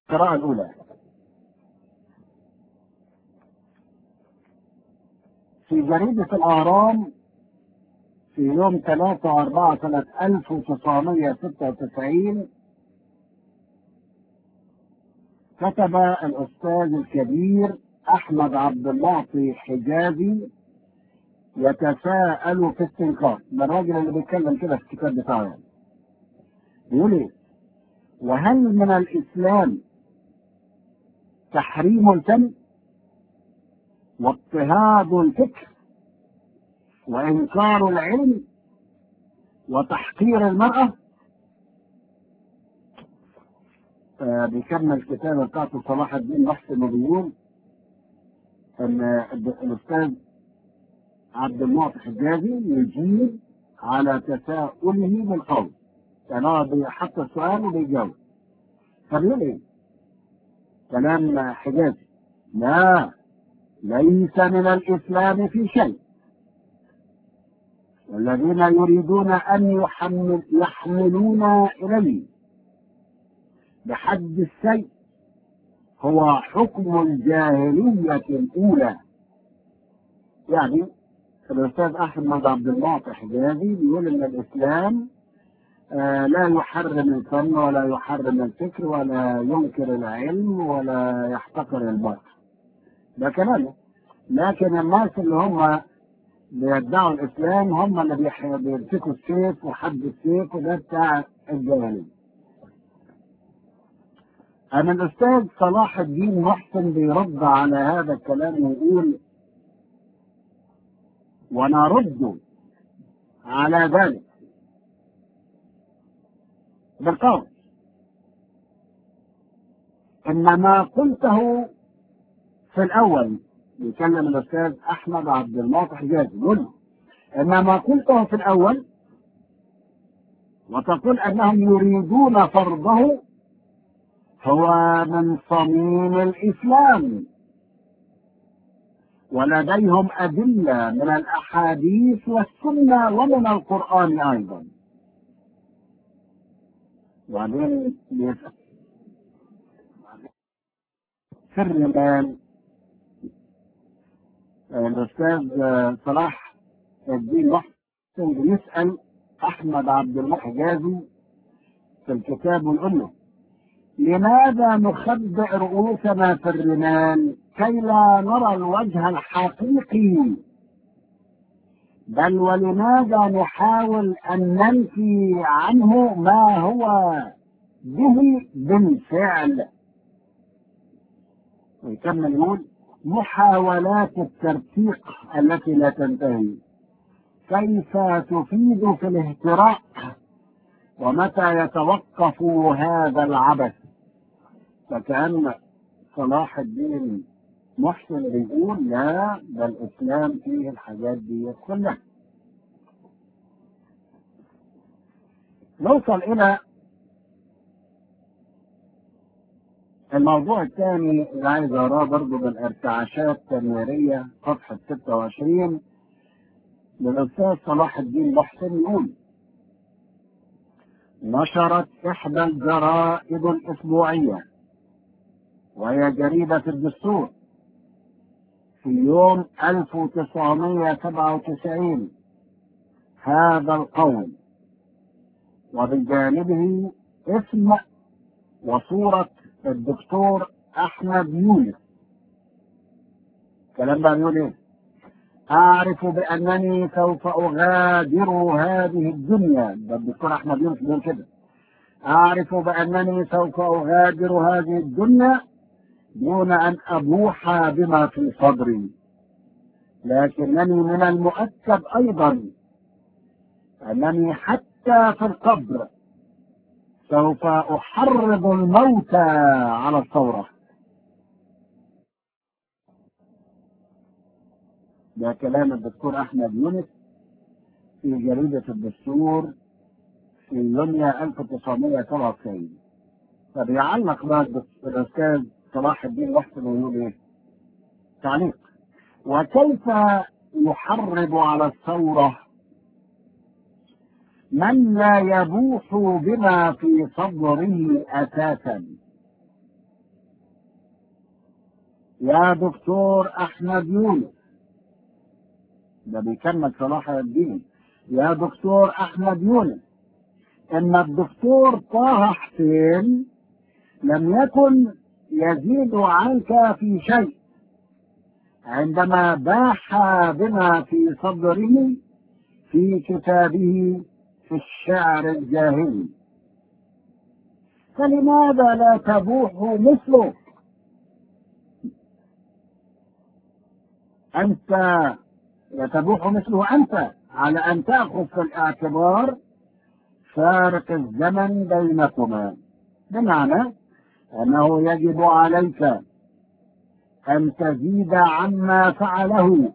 القراءة الأولى في جريدة الأهرام في يوم 3 4 سنة 1996 كتب الأستاذ الكبير أحمد عبد المعطي حجازي يتساءل في استنكار ده الراجل اللي بيتكلم كده في الكتاب بتاعه يعني. بيقول ايه؟ وهل من الإسلام تحريم الفن واضطهاد الفكر وإنكار العلم وتحقير المرأة آه بيكمل الكتابة بتاعته صلاح الدين محسن وبيقول ان الاستاذ عبد المعطي حجازي يجيب على تساؤله بالقول يعني هو حتى السؤال وبيجاوب فبيقول ايه؟ كلام حجازي لا ليس من الاسلام في شيء والذين يريدون ان يحمل يحملون اليه بحد السيف هو حكم الجاهلية الأولى يعني الأستاذ أحمد عبد المعطي حجازي بيقول إن الإسلام آه لا يحرم الفن ولا يحرم الفكر ولا ينكر العلم ولا يحتقر الباطل ده كلامه لكن الناس اللي هم بيدعوا الإسلام هم اللي بيمسكوا السيف وحد السيف وده بتاع الجاهلية أنا الأستاذ صلاح الدين محسن بيرد على هذا الكلام ويقول ونرد على ذلك بالقول إن ما قلته في الأول يكلم الأستاذ أحمد عبد المعطي حجازي يقول إن ما قلته في الأول وتقول أنهم يريدون فرضه هو من صميم الإسلام ولديهم أدلة من الأحاديث والسنة ومن القرآن أيضا وبعدين في الرمال الأستاذ صلاح الدين محسن بيسأل أحمد عبد المحجازي في الكتاب والأمة لماذا نخبئ رؤوسنا في الرمال كي لا نرى الوجه الحقيقي بل ولماذا نحاول أن ننفي عنه ما هو به بالفعل ويكمل يقول محاولات الترتيق التي لا تنتهي كيف تفيد في الاهتراء ومتى يتوقف هذا العبث فكأن صلاح الدين محسن بيقول لا ده الإسلام فيه الحاجات دي كلها نوصل إلى الموضوع الثاني اللي عايز أقراه برضه بالارتعاشات التنويرية صفحة 26 للأستاذ صلاح الدين محسن يقول نشرت إحدى الجرائد الأسبوعية وهي جريدة الدستور في يوم 1997 هذا القول وبجانبه اسم وصورة الدكتور أحمد يونس كلام بقى بيقول إيه؟ أعرف بأنني سوف أغادر هذه الدنيا ده الدكتور أحمد يونس بيقول كده أعرف بأنني سوف أغادر هذه الدنيا دون أن أبوح بما في صدري لكنني من المؤكد أيضا أنني حتى في القبر سوف أحرض الموتى على الثورة ده كلام الدكتور أحمد يونس في جريدة الدستور في يونيو 1997 فبيعلق بقى الأستاذ صلاح الدين محسن ويقول إيه؟ تعليق وكيف يحرض على الثورة من لا يبوح بما في صدره أساسا يا دكتور أحمد يونس ده بيكمل صلاح الدين يا دكتور أحمد يونس إن الدكتور طه حسين لم يكن يزيد عنك في شيء عندما باح بما في صدره في كتابه في الشعر الجاهلي فلماذا لا تبوح مثله أنت يتبوح مثله أنت على أن تأخذ في الاعتبار فارق الزمن بينكما بمعنى أنه يجب عليك أن تزيد عما فعله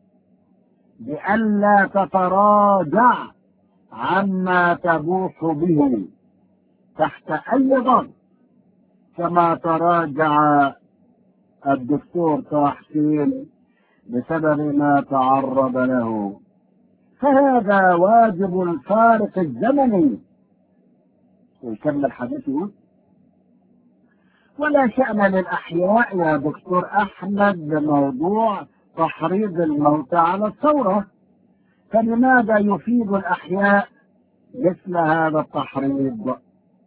بألا تتراجع عما تبوح به تحت أي ضغط كما تراجع الدكتور طه حسين بسبب ما تعرض له فهذا واجب الفارق الزمني ويكمل حديثه ولا شأن للأحياء يا دكتور أحمد بموضوع تحريض الموت على الثورة فلماذا يفيد الأحياء مثل هذا التحريض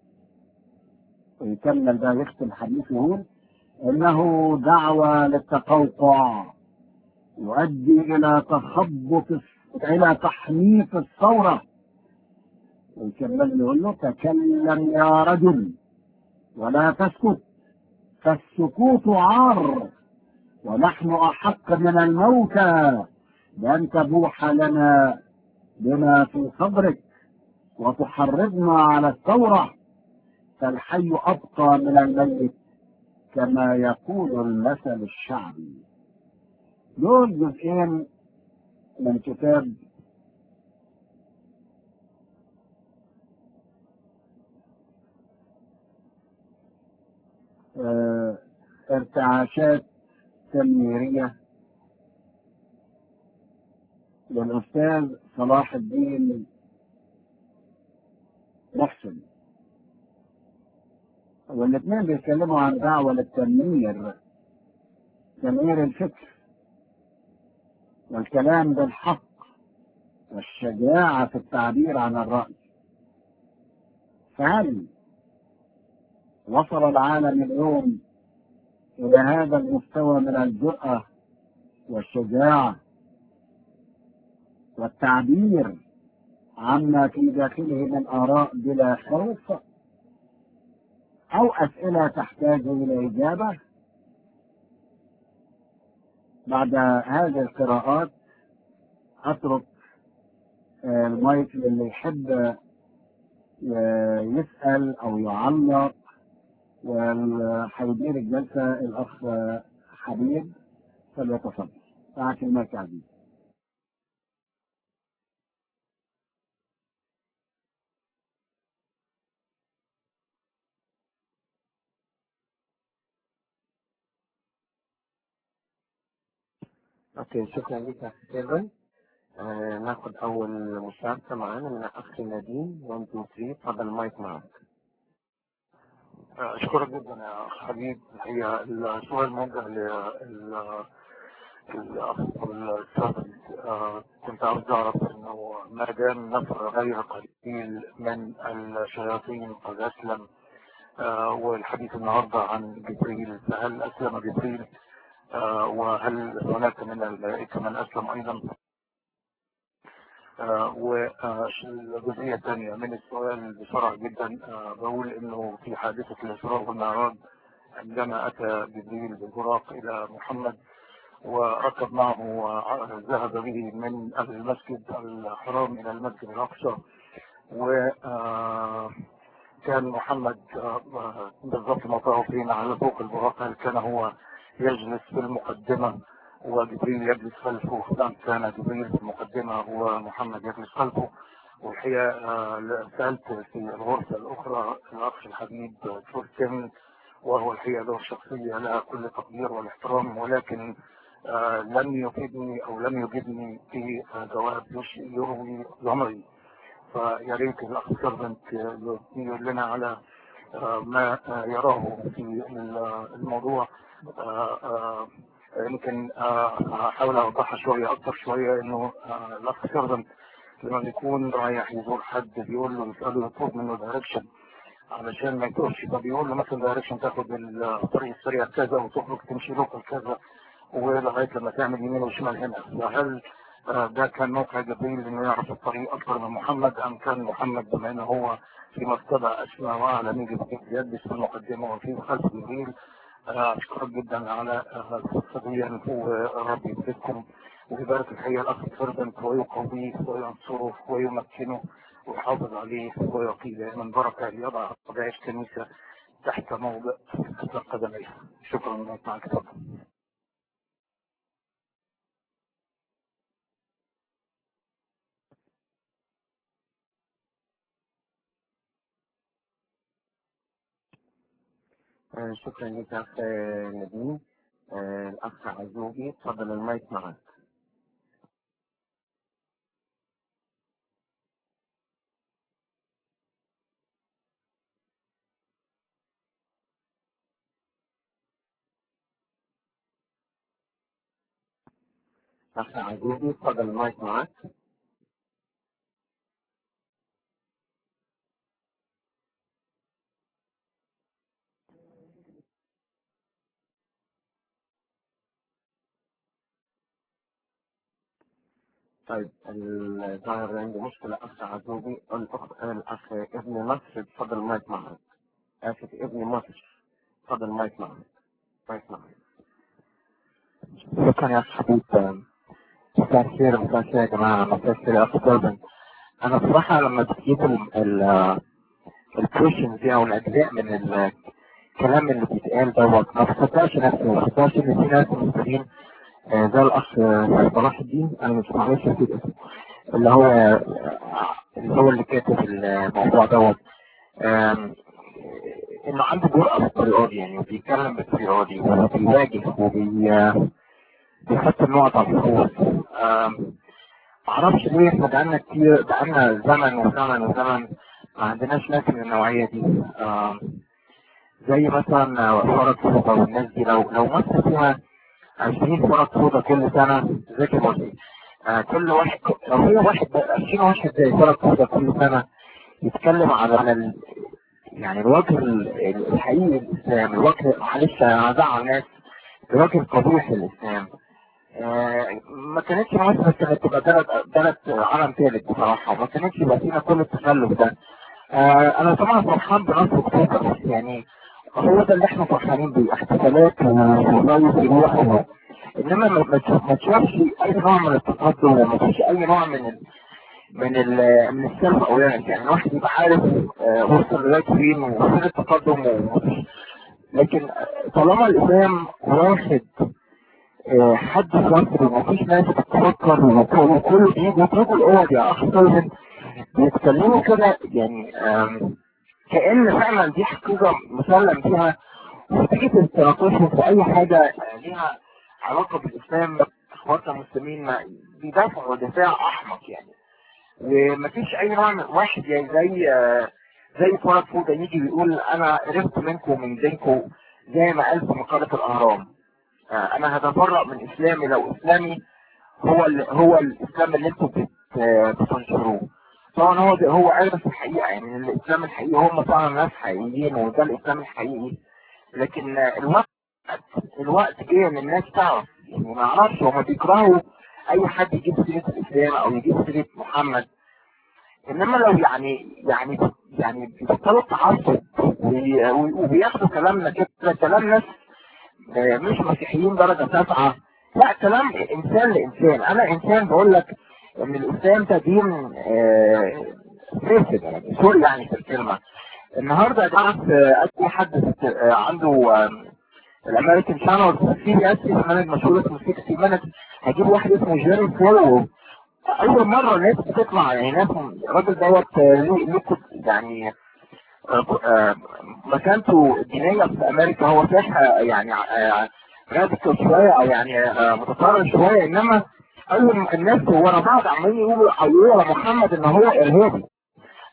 ويكمل ده يختم حديثه إنه دعوة للتقوقع يؤدي إلى تخبط إلى تحنيف الثورة ويكمل يقول له تكلم يا رجل ولا تسكت فالسكوت عار ونحن أحق من الموتى بأن تبوح لنا بما في صدرك وتحرضنا على الثورة فالحي أبقى من الميت كما يقول المثل الشعبي دول جزئين من كتاب اه ارتعاشات تنويرية للأستاذ صلاح الدين محسن والاثنين بيتكلموا عن دعوة للتنوير تنوير الفكر والكلام بالحق والشجاعة في التعبير عن الرأي فهل وصل العالم اليوم إلى هذا المستوى من الجرأة والشجاعة والتعبير عما في داخله من آراء بلا خوف أو أسئلة تحتاج إلى إجابة بعد هذه القراءات أترك المايك للي يحب يسأل أو يعلق وهيدير الجلسة الأخ حبيب فليتفضل معك المايك عزيز اوكي شكرا لك يا ستيفن آه ناخد اول مشاركة معانا من اخي نديم 1 2 3 اتفضل المايك معك أشكرك جدا يا أخ حبيب هي السؤال موجه لل الأخ السابق كنت عاوز أعرف إنه ما دام نفر غير قليل من الشياطين قد أسلم آه، والحديث النهاردة عن جبريل فهل أسلم جبريل آه، وهل هناك من الملائكة من أسلم أيضا آه، والجزئية الثانية من السؤال بسرعة جدا آه، بقول انه في حادثة الإسراء والمعراج عندما أتى جبريل بالبراق إلى محمد وركب معه وذهب به من المسجد الحرام إلى المسجد الأقصى وكان محمد آه، بالضبط موقعه فين على فوق البراق هل كان هو يجلس في المقدمة وجبريل يجلس خلفه نعم كان جبريل في المقدمة ومحمد يجلس خلفه والحقيقة آه، سألت في الغرفة الأخرى الأخ الحبيب دكتور كامل وهو الحقيقة له شخصية لها كل تقدير والاحترام ولكن آه، لم يفيدني أو لم يجدني في آه، جواب يش- يروي ضمري فيا ريت الأخ سيرفنت يقول لنا على آه، ما آه، يراه في ال- الموضوع آه، آه، يمكن آه، هحاول اوضحها شويه اكتر شويه انه آه، الاخ سيرفنت لما بيكون رايح يزور حد بيقول له يساله يطلب منه دايركشن علشان ما يتوهش فبيقول له مثلا دايركشن تاخد الطريق السريع كذا وتخرج تمشي لوكال كذا ولغايه لما تعمل يمين وشمال هنا فهل آه، ده كان موقع جبريل انه يعرف الطريق اكثر من محمد ام كان محمد بما انه هو في مرتبه اسمى واعلى من جبريل يلبس في المقدمه وفي خلف جبريل آه، اشكرك جدا على آه، القصه دي ورب يبارككم ويبارك الحقيقه الاخ فردنت ويقويه وينصره ويمكنه ويحافظ عليه ويعطيه دائما بركه ليضع قضايا الكنيسه تحت موضع تحت قدميه شكرا لك معك تفضل آه، شكرا لك يا أخ نبيل آه، الأخ عزوبي تفضل المايك معك أخ عزوبي تفضل المايك معك طيب الظاهر عندي مشكلة أخ عزوبي الأخ الأخ ابن مصر تفضل المايك معك آسف ابن مصر تفضل المايك معك مايك معك شكرا يا أخ حبيب مساء الخير مساء الخير يا جماعة مساء الخير يا أخ دولبن أنا بصراحة لما بتجيب الكويشنز دي أو الأجزاء من الكلام اللي بيتقال دوت ما بصدقش نفسي ما بصدقش إن في ناس مسلمين آه، زي الأخ آه، صلاح الدين أنا مش معلش أكيد اسمه اللي هو آه، اللي هو اللي كاتب الموضوع دوت آم، انه عنده جرأة بالطريقة دي يعني وبيتكلم بالطريقة دي وبيواجه وبي بيحط النقط على الحروف آم، معرفش ليه احنا بقالنا كتير بقالنا زمن وزمن وزمن ما عندناش ناس من النوعية دي آم، زي مثلا فرد فوضى والناس دي لو لو مثلا فيها 20 فرد فوضى كل سنة زي كده آه كل واحد لو هو واحد 20 واحد زي فرد فوضى كل سنة يتكلم على على ال... يعني الوجه ال- الحقيقي للإسلام الوجه معلش أنا هزعل ناس الوجه القبيح للإسلام آه، ما كانتش مصر كانت تبقى بلد بلد عالم ثالث بصراحة ما كانتش يبقى فينا كل التخلف ده آه، أنا طبعا فرحان بنصر أكتوبر يعني هو ده اللي احنا فرحانين بيه احتفالات ورايس يروح و- انما ما ما تشوف- ما تشوفش اي نوع من التقدم وما تشوفش اي نوع من ال من ال من السيلف اويرنس يعني الواحد يبقى عارف آه، وصل لغايه فين وفين التقدم ومفيش لكن آه، طالما الاسلام واخد آه، حد في مصر ومفيش ناس بتفكر وكل- وكل بيجوا بيجوا الاوض يا اخ سيفن بيتكلموا كده يعني آم، كأن فعلا دي حقيقة مسلم فيها وتيجي تناقشهم في أي حاجة ليها علاقة بالإسلام إخواتنا المسلمين ما بيدافعوا دفاع أحمق يعني ومفيش أي نوع من واحد يعني زي آه، زي فرد فوده يجي ويقول أنا قرفت منكم ومن دينكم زي ما قال في مقالة الأهرام آه، أنا هتفرق من إسلامي لو إسلامي هو ال... هو الإسلام اللي أنتم بت... آه، بتنشروه طبعا هو ده هو عارف الحقيقة يعني إن الإسلام الحقيقي هم فعلا ناس حقيقيين وده الإسلام الحقيقي لكن آه، الوقت الوقت جه ان الناس تعرف يعني ما اعرفش هما بيكرهوا اي حد يجيب سيرة الاسلام او يجيب سيرة محمد انما لو يعني يعني يعني بيبطلوا التعصب وي- وي- وبياخدوا كلامنا كده كلام ناس آه، مش مسيحيين درجة تسعة لا كلام انسان لانسان انا انسان بقول لك ان الاسلام ده دين آه، فاسد يعني سوري يعني في الكلمة النهارده يا جماعه في اي حد آه، عنده آم، الامريكان شانل في بي اس برنامج مشهور اسمه 60 مينت هجيب واحد اسمه جيري فولو اول مره ناس بتطلع يعني ناس الراجل دوت آه، ليه ليه كت- يعني آه، آه، مكانته الدينيه في امريكا هو فيها يعني راديكال شويه او يعني آه، متطرف شويه انما اول ما الناس ورا بعض عمالين يقولوا يقولوا على محمد ان هو ارهابي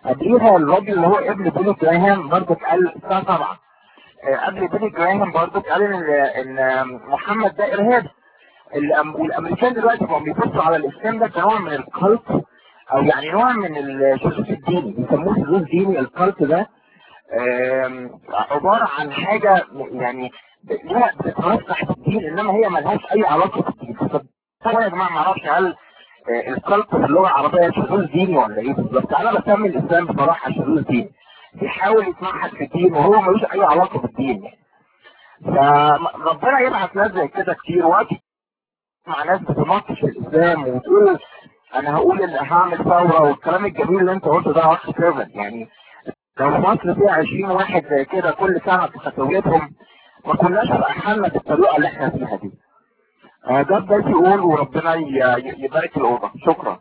قبليها الراجل اللي هو ابن بيلي جراهام برضه قال الساعه 7 آه، قبل بيلي جراهام برضه قال ان ان محمد ده ارهابي الأم- والامريكان دلوقتي بقوا بيبصوا على الاسلام ده كنوع من الكالت او يعني نوع من الشذوذ الديني بيسموه شذوذ ديني الكالت ده آم، عباره عن حاجه يعني ليها بتترشح في الدين انما هي ملهاش اي علاقه بالدين طبعا يا جماعه ما اعرفش هل آه، الكالت في اللغه العربيه شذوذ ديني ولا ايه بالظبط انا بسمي الاسلام بصراحه شذوذ ديني بيحاول يتمحك في الدين وهو ملوش اي علاقه بالدين يعني فربنا يبعث ناس زي كده كتير وقت مع ناس بتناقش الاسلام وتقول انا هقول اللي هعمل ثوره والكلام الجميل اللي انت قلته ده اخ سيفن يعني لو في مصر فيها 20 واحد زي كده كل سنه في خطويتهم ما كناش بقى حالنا بالطريقه اللي احنا فيها دي. آه، ده بداية يقول وربنا ي- ي- يبارك الاوضه شكرا.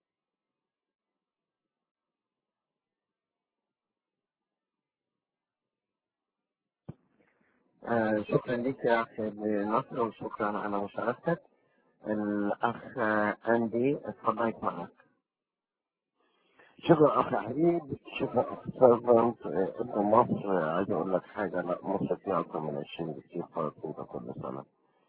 آه شكرا لك يا اخي نصر وشكرا على مشاركتك الاخ آه، اندي اتفضل معك شكرا اخي حبيب شكرا اخ سيرفنت ابن مصر آه، عايز اقول لك حاجه لا مصر فيها اكثر من 20 بكثير فرق كل سنه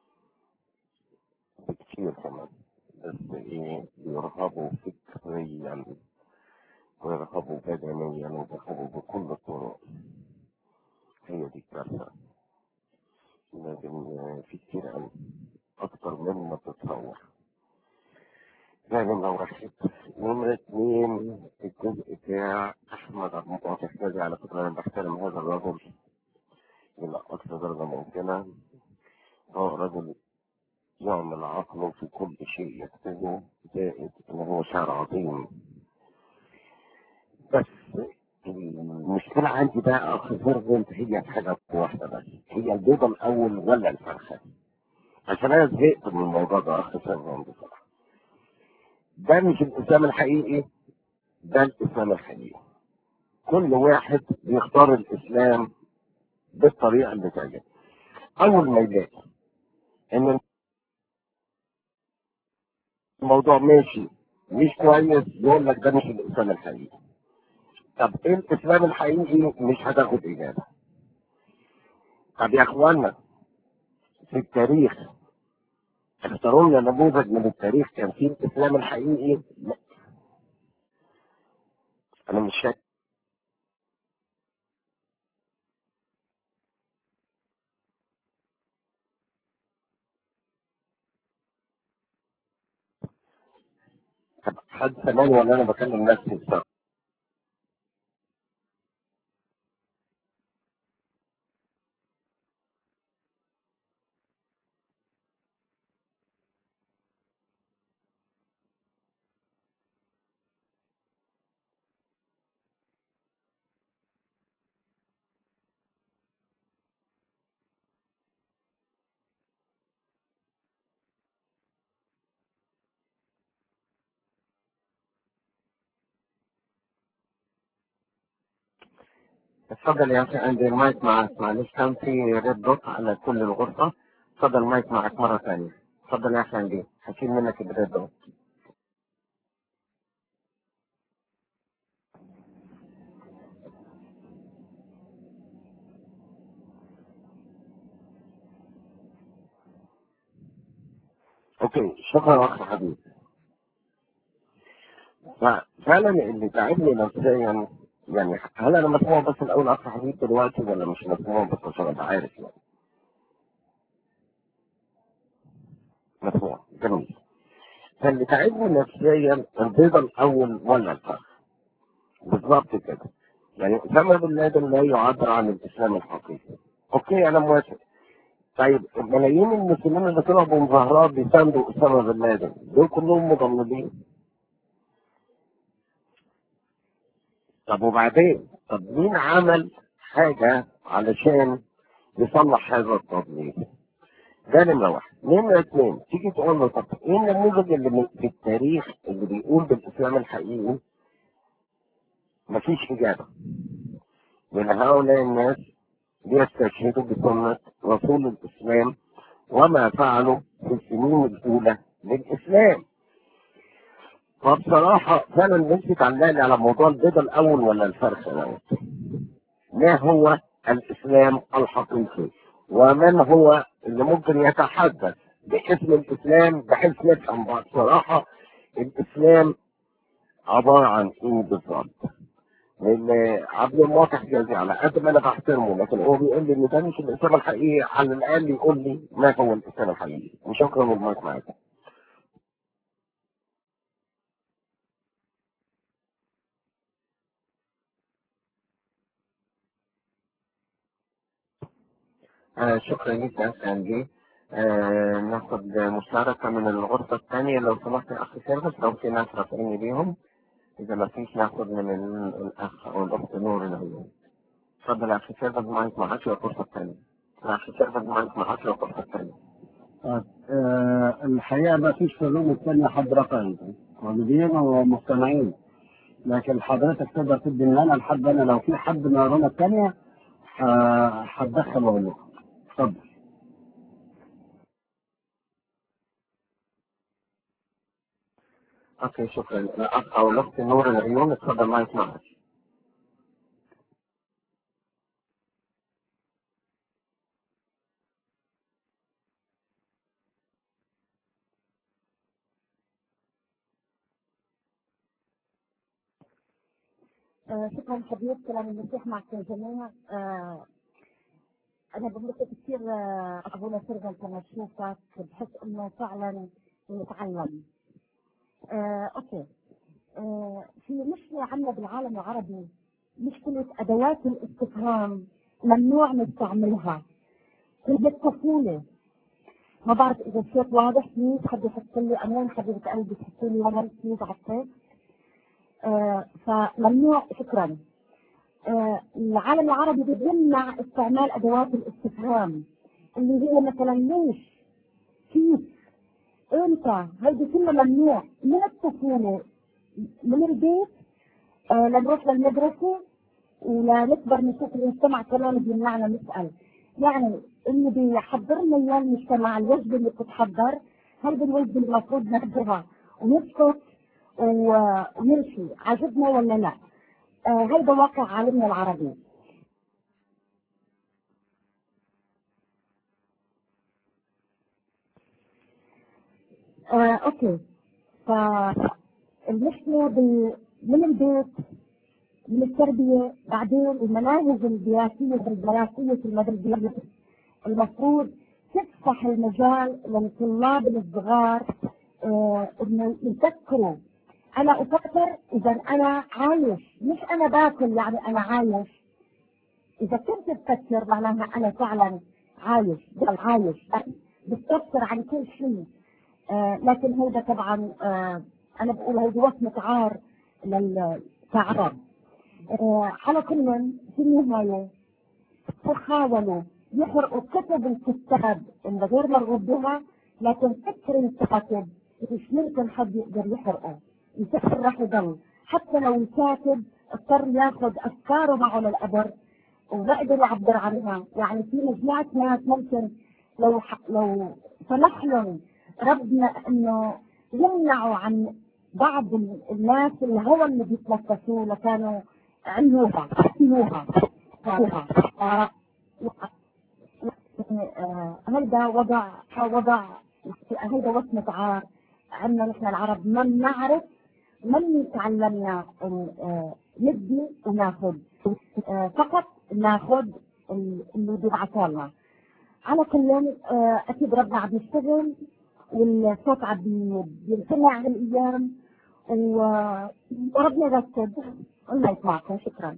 بكثير كمان بس ايه بيرهبوا فكريا ويرهبوا بدنيا ويرهبوا بكل الطرق هي دي الكارثه لكن آه، في كتير قوي اكتر مما تتصور يعني لو رحت نمرة اتنين الجزء بتاع أحمد عبد المعطي حجازي على فكرة أنا بحترم هذا الرجل إلى أقصى درجة ممكنة هو رجل يعمل عقله في كل شيء يكتبه زائد إن هو شعر عظيم بس المشكلة عندي بقى أخ فيرفنت هي في حاجة واحدة بس هي البيضة الأول ولا الفرخة عشان أنا زهقت من الموضوع ده أخ فيرفنت بصراحة ده مش الإسلام الحقيقي ده الإسلام الحقيقي كل واحد بيختار الإسلام بالطريقة اللي تعجبه أول ما يلاقي إن الموضوع ماشي مش كويس يقول لك ده مش الإسلام الحقيقي طب إيه الإسلام الحقيقي مش هتاخد إجابة طب يا إخوانا في التاريخ اختاروا لنا نموذج من التاريخ كان فيه الإسلام الحقيقي لا أنا مش شايف طب حد سامعني ولا أنا بكلم نفسي بصراحة اتفضل يا اخي عندي المايك معك معلش كان في ريد دوت على كل الغرفة اتفضل المايك معك مرة ثانية اتفضل يا اخي عندي هشيل منك الريد دوت اوكي شكرا اخ حبيبي فعلا اللي تعبني نفسيا يعني هل انا مسموع بس الاول اخ حبيبي دلوقتي ولا مش مسموع بس عشان ابقى عارف يعني مسموع جميل فاللي تعبني نفسيا البيضة الاول ولا الفرخ بالظبط كده يعني اسامه بن لادن لا يعبر عن الاسلام الحقيقي اوكي انا موافق طيب ملايين المسلمين اللي طلعوا بمظاهرات بيساندوا اسامه بن لادن دول كلهم مضللين طب وبعدين طب مين عمل حاجه علشان يصلح هذا التضليل ده نمرة واحد نمرة اثنين تيجي تقول له طب ايه النموذج اللي من- في التاريخ اللي بيقول بالاسلام الحقيقي مفيش اجابة من هؤلاء الناس ليستشهدوا بسنة رسول الاسلام وما فعلوا في السنين الاولى للاسلام فبصراحة فعلا نفسي تعلقني على موضوع البيضة الأول ولا الفرخ الأول ما هو الإسلام الحقيقي ومن هو اللي ممكن يتحدث باسم الإسلام بحيث نفهم بقى بصراحة الإسلام عبارة عن إيه بالظبط لأن عبد الواضح جازي على قد ما أنا بحترمه لكن هو بيقول لي إن ده مش الإسلام الحقيقي على الأقل يقول لي ما هو الإسلام الحقيقي وشكرا والمايك معاكم آه شكرا لك يا أخي أنجي آه ناخد مشاركة من الغرفة الثانية لو سمحت يا أخي سيرفس لو في ناس رافعين بيهم إذا ما فيش ناخد من ال- الأخ أو الأخت نور العيون اتفضل يا أخي سيرفس معاك معاك الغرفة الثانية يا أخي سيرفس معاك معاك الغرفة الثانية آه، الحقيقة ما فيش في الروم الثانية حد رفع ايده موجودين ومستمعين لكن حضرتك تقدر تدي لنا لحد انا لو في حد من الروم الثانية آه، هتدخل واقول لكم اتفضل أوكي شكرا الأخ أو الأخت نور العيون اتفضل معاك معاك آه، شكرا حبيب كلام المسيح معك يا جماعة آه، أنا بنبسط كثير آه، أبونا سيرفنت لما أشوفك بحس إنه فعلا نتعلم. آه، أوكي. آه، في مشكلة عندنا بالعالم العربي مشكلة أدوات الاستفهام ممنوع نستعملها. هي الطفولة. ما بعرف إذا الصوت واضح بليز حد يحط لي أمان حبيبة قلبي تحط لي ورا بليز على الصوت. آه، فممنوع شكرا آه، العالم العربي بيمنع استعمال ادوات الاستفهام اللي هي مثلا ليش كيف امتى هيدي كلها ممنوع من الطفوله من البيت آه لنروح للمدرسه ولنكبر نشوف المجتمع كمان بيمنعنا نسال يعني اللي بيحضرنا اياه المجتمع الوجبه اللي بتتحضر هيدي الوجبه اللي المفروض ناخذها ونسكت و- ونمشي عجبنا ولا لا آه هيدا واقع عالمنا العربي آه اوكي فالمشكلة بال- من البيت من التربية بعدين المناهج الدراسية الدراسية في المدرسة المفروض تفتح المجال للطلاب الصغار آه انه يفكروا انا افكر اذا انا عايش مش انا باكل يعني انا عايش اذا كنت تفكر معناها انا فعلا عايش بل عايش بتفكر عن كل شيء آه لكن هيدا طبعا آه انا بقول هيدي وصمة عار لل- كعرب آه على كل في النهاية حاولوا يحرقوا كتب الكتاب اللي غير مرغوب بها لكن فكر الكاتب مش ممكن حد يقدر يحرقه الفكر راح يضل حتى لو الكاتب اضطر ياخذ افكاره معه للقبر وما قدر يعبر عنها يعني في مجموعه ناس ممكن لو ح... لو سمح لهم ربنا انه يمنعوا عن بعض ال- الناس الهوى اللي بيتنفسوه لكانوا عملوها عملوها عملوها. آه، آه، هيدا وضع وضع هيدا وصمة عار عندنا نحن العرب ما بنعرف من تعلمنا ال- آه، ندي وناخذ آه، فقط ناخذ ال- اللي بيبعثوا لنا على كل آه، اكيد ربنا عم يشتغل والصوت عم بي- بينسمع هالايام و- وربنا يرتب الله يسمعكم شكرا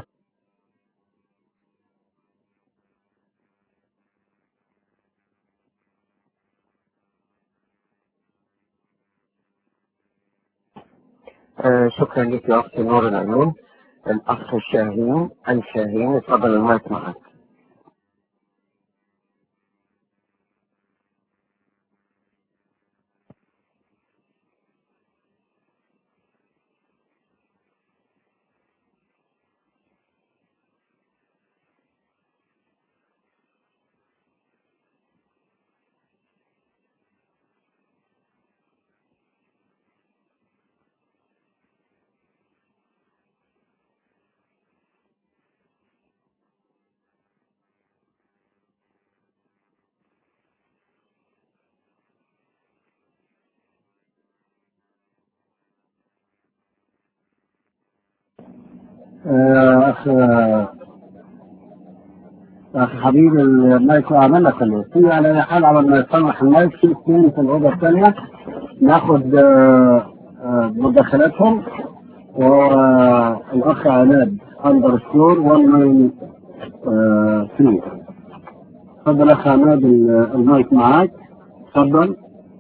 آه شكرا لك يا أختي نور العيون الأخ شاهين الشاهين اتفضل المايك معك آه، اخ اخ حبيبي المايك عملنا خليه في على اي حال على ما يصلح المايك في اثنين في الاوضه الثانيه ناخد آه، آه، مداخلاتهم والاخ عماد اندر سكور 193 تفضل اخ عماد ال- المايك معاك تفضل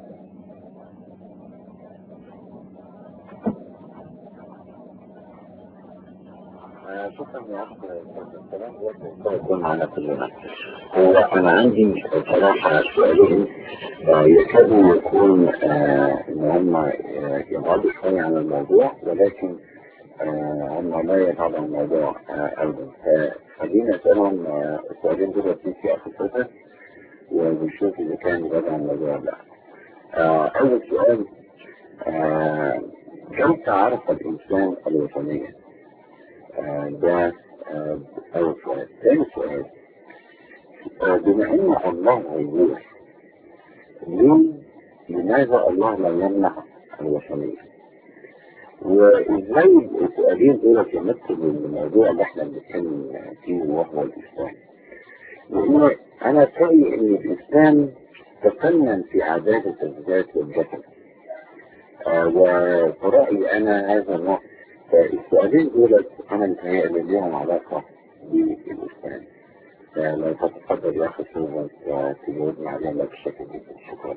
شكرا يا اخ الكلام ده يكون معنا كلنا هو انا عندي بصراحه سؤالين آه، يكادوا يكون آه، ان هم آه، يبعدوا شويه عن الموضوع ولكن آه، هم لا يبعدوا عن الموضوع آه، ابدا فخلينا اسالهم آه، السؤالين دول في في اخر فتره ونشوف اذا كان يبعد عن الموضوع ولا لا. آه، اول سؤال آه، كيف عرف الانسان الوطنيه؟ آه، ده آه، أول سؤال ثاني سؤال آه، بما أن الله غيور ليه لماذا الله لا يمنع الوثنية؟ وإزاي السؤالين دول يمثلوا الموضوع اللي احنا بنتكلم فيه وهو الإسلام؟ لأن أنا في رأيي إن الإسلام تفنن في عبادة الذات والجسد آه، وفي رأيي أنا هذا النوع فالسؤالين دول أنا متهيألي ليهم علاقة بالإسلام فلو تتفضل يا أخي سوزان وتجاوبني عليهم بشكل جدا شكرا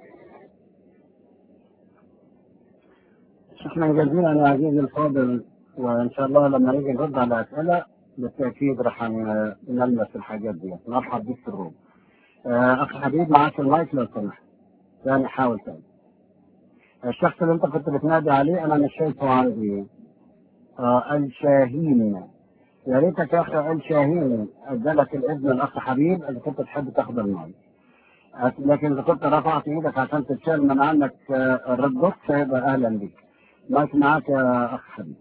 شكرا جزيلا يا عزيزي الفاضل وان شاء الله لما نيجي نرد على اسئله بالتاكيد راح ن- نلمس الحاجات دي مرحب بيك في الروم آه، اخ حبيب معاك المايك لو سمحت ثاني حاول ثاني الشخص اللي انت كنت بتنادي عليه انا مش شايفه عندي آه الشاهين يا ريتك يا اخي الشاهين ادالك الاذن الاخ حبيب اذا كنت تحب تاخد المايك لكن اذا كنت رفعت ايدك عشان تتشال من عنك آه، الريد بوكس فيبقى اهلا بك مايك معاك يا اخ حبيب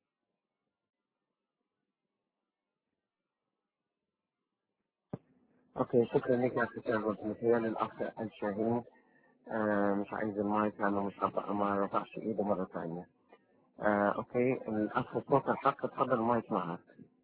اوكي شكرا لك يا اخي شهر متهيألي الاخ الشاهين آه مش عايز المايك لانه مش رفع ما رفعش ايده مره ثانيه آه اوكي الاخ صوت الحق اتفضل المايك معك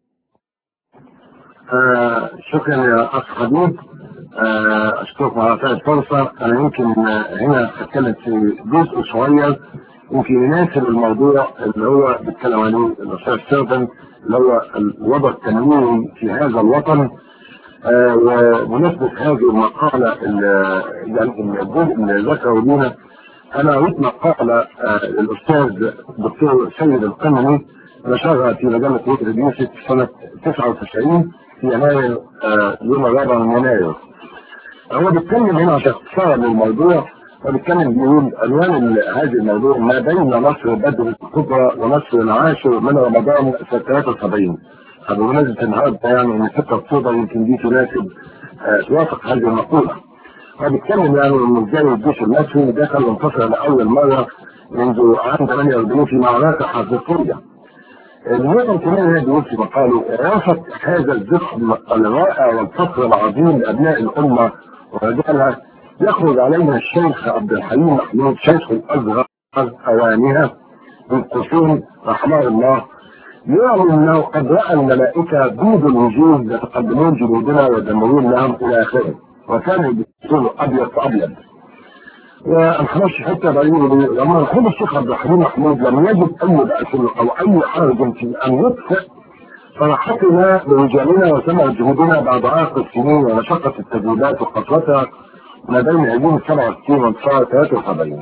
آه شكرا يا اخ حبيب آه اشكركم على هذه الفرصه انا يمكن آه، هنا هتكلم في جزء صغير يمكن يناسب الموضوع اللي هو بيتكلم عليه الاستاذ سيرفن اللي هو الوضع التنويري في هذا الوطن آه وبمناسبه هذه المقاله اللي- يعني الجزء اللي ذكره لنا انا قريت مقاله آه للاستاذ الدكتور سيد القمني نشرها في مجله وتر يوسف سنه 99 في يناير آه يوم الرابع من يناير. هو بيتكلم هنا عشان اختصار للموضوع وبيتكلم بيقول عنوان ال- هذا الموضوع ما بين مصر بدر الكبرى ومصر العاشر من رمضان سنه 73. بمناسبه النهارده يعني ان 6 اكتوبر يمكن دي تناسب آه توافق هذه المقوله. هو بيتكلم يعني ان ازاي الجيش المصري دخل وانتصر لاول مره منذ عام 48 في معركه حقيقيه. النقطة كمان هي بيقول في مقاله رافق هذا الزخم الرائع والفخر العظيم لأبناء الأمة ورجالها يخرج علينا الشيخ عبد الحليم محمود شيخ الأزهر أوانها من قصور رحمه الله يعلن أنه قد رأى الملائكة بيض الوجوه يتقدمون جنودنا ويدمرون لهم إلى آخره وكانوا بيقولوا أبيض فأبيض والخلاص حتى بقول لما يقول الشيخ عبد الحليم محمود لم يجد اي باس او اي حرج في ان يطفئ فرحتنا برجالنا وسمع جهودنا بعد عائق السنين ومشقه التدريبات وقسوتها ما بين ايام 67 وانتصار 73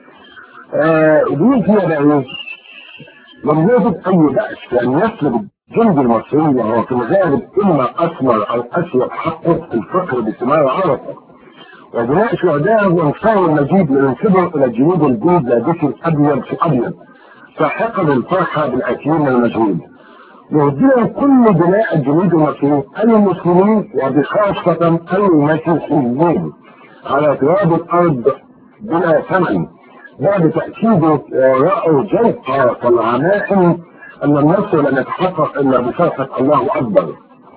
آه دي فيها بقى ايه؟ لم يجد اي باس في ان يسلب الجند المصري وهو في الغالب اما اسمر او اسود حقه الفقر بثمار عرفه وبناء شهداء وانصار المجيد للانصبر الى الجنود البيض لابس ابيض في ابيض ساحقا الفرحه بالاكيين المجهول يهديهم كل بناء الجنود المصريين المسلمين وبخاصة المسيحيين على تراب الارض بلا ثمن بعد تأكيد رأوا جوقة العمائم أن النصر لم يتحقق إلا بفرحة الله أكبر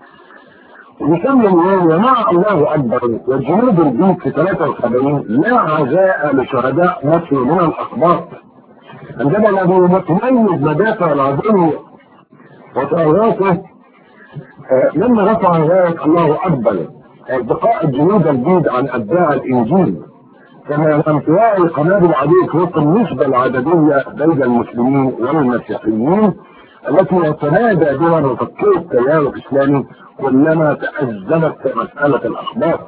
يكمل يقول ومع الله اكبر والجنود البيت في 73 لا عزاء لشهداء مصر من الاخبار عندما الذي يتميز مدافع العدو وتأوراته آه، لما رفع ذلك الله أكبر بقاء الجنود البيض عن أتباع الإنجيل كما لم تراعي قنابل عدو وفق النسبة العددية بين المسلمين والمسيحيين التي يتنادى بها مفكر التيار الإسلامي كلما تأزمت مسألة الأخبار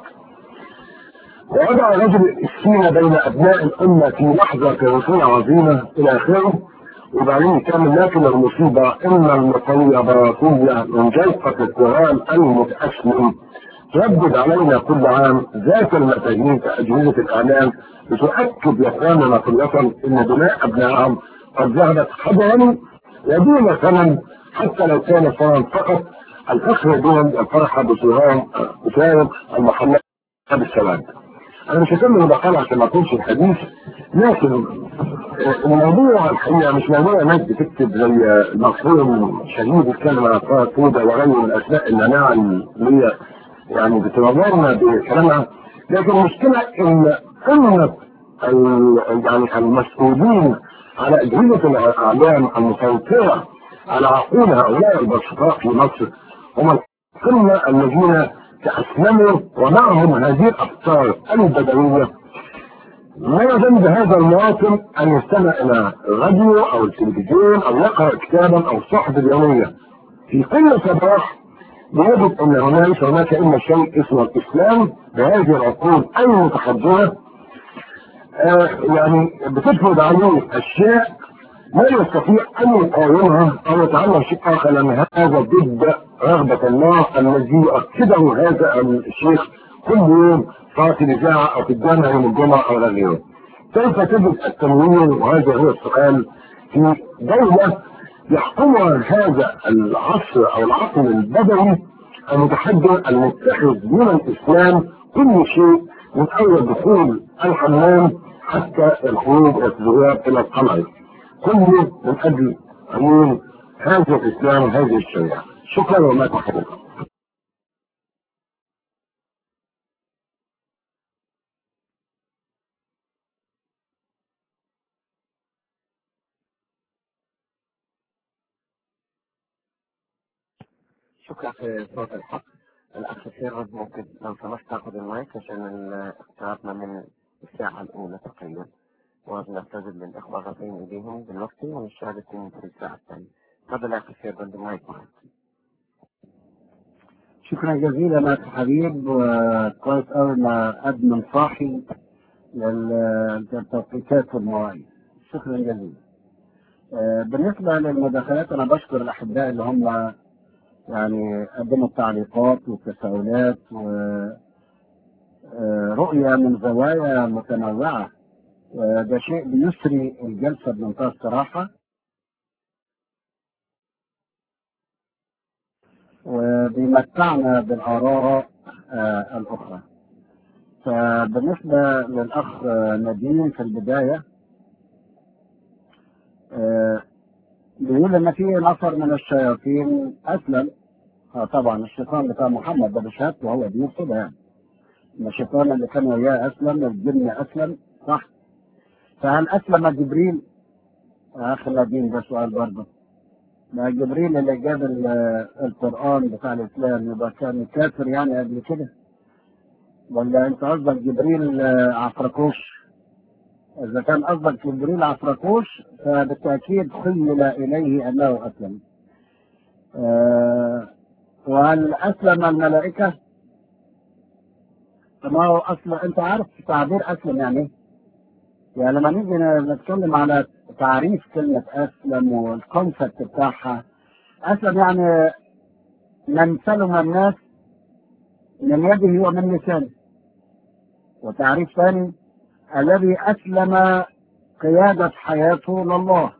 ووضع رجل السيرة بين أبناء الأمة في لحظة تاريخية عظيمة إلى آخره وبعدين يكمل لكن المصيبة إن المطيباتية من جلقة القرآن المتأسلم تردد علينا كل عام ذات المفاهيم في أجهزة الإعلام لتؤكد لإخواننا كلة إن دماء أبنائهم قد ذهبت حضرا ودون ثمن حتى لو كان ثمن فقط الفخر بهم الفرحة بسهام بسهام المحلات بالسلام. أنا مش هكمل بقال عشان ما أكونش الحديث لكن الموضوع الحقيقة مش موضوع ناس بتكتب زي المفهوم شديد يتكلم عن أفكار تودا وغيره من الأسماء المناعة اللي هي يعني بتنظرنا بكلامها لكن المشكلة ان قمة يعني المسؤولين على أجهزة الإعلام المسيطرة على عقول هؤلاء البسطاء في مصر هم القمة الذين تأسلموا ومعهم هذه الأفكار البدوية لا ذنب هذا المواطن أن يستمع إلى الراديو أو التلفزيون أو يقرأ كتابا أو الصحف اليومية في كل صباح يجب ان هناك هناك اما شيء اسمه الاسلام بهذه العقول المتحضره آه يعني بتفرض عليه اشياء لا يستطيع ان يقاومها او يتعلم شيء اخر لان هذا ضد رغبه الله الذي يؤكده هذا الشيخ كل يوم سواء في الاذاعه او في الجامعه يوم الجمعه او غيره. كيف تجد التنوير وهذا هو السؤال في دوله يحكمها هذا العصر او العقل البدوي المتحضر المتخذ من الاسلام كل شيء من اول دخول الحمام حتى الخروج والذهاب الى القمر كله من اجل امين هذا الاسلام وهذه الشريعه شكرا وما تحضر شكرا في صوت الحق الأخ سيرد ممكن لو سمحت تاخذ المايك عشان ال- اقتربنا من الساعة الأولى تقريبا ونعتذر للإخوة غافلين إيديهم دلوقتي ونشاهد يكون في الساعة الثانية تفضل يا أخي سيرد المايك معك شكرا جزيلا يا حبيب وكويس قوي ما ادمن صاحي للتوقيتات والمواعيد شكرا جزيلا آه، بالنسبة للمداخلات أنا بشكر الأحباء اللي هم يعني قدموا التعليقات والتساؤلات ورؤية من زوايا متنوعة وده شيء بيسري الجلسة بمنتهى الصراحة وبيمتعنا بالآراء آه، الأخرى فبالنسبة للأخ آه، نديم في البداية آه، بيقول إن في نفر من الشياطين أسلم آه طبعا الشيطان بتاع محمد ده بشهادته هو بيقول كده يعني إن الشيطان اللي كان وياه أسلم الجن أسلم صح فهل أسلم جبريل؟ يا أخي نديم ده سؤال برضه ما جبريل اللي جاب ال- القرآن بتاع الإسلام يبقى كان كافر يعني قبل كده ولا أنت قصدك جبريل آه، عفركوش إذا كان قصدك جبريل عفركوش فبالتأكيد خيل إليه أنه أسلم آه، وهل أسلم الملائكة؟ ما هو أصل أنت عارف تعبير أسلم يعني إيه؟ يعني لما نيجي نتكلم على تعريف كلمة أسلم والكونسبت بتاعها أسلم يعني من سلم الناس من يده ومن لسانه وتعريف ثاني الذي أسلم قيادة حياته لله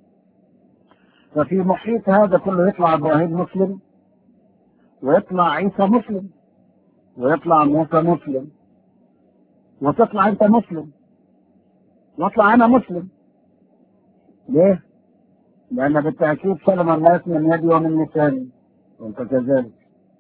ففي محيط هذا كله يطلع إبراهيم مسلم ويطلع عيسى مسلم ويطلع موسى مسلم وتطلع أنت مسلم واطلع أنا مسلم ليه؟ لأن بالتأكيد سلم الناس من يدي ومن لساني وأنت كذلك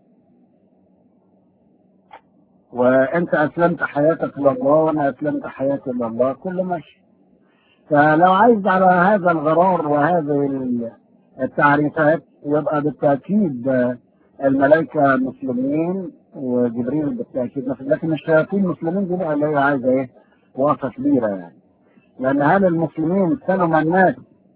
وأنت أسلمت حياتك لله وأنا أسلمت حياتي لله كل ماشي فلو عايز على هذا الغرار وهذه ال- التعريفات يبقى بالتأكيد آه، الملائكة مسلمين وجبريل بالتأكيد مسلم لكن الشياطين مسلمين دي بقى اللي هي عايزة ايه وقفة كبيرة يعني لأن هل المسلمين سلم الناس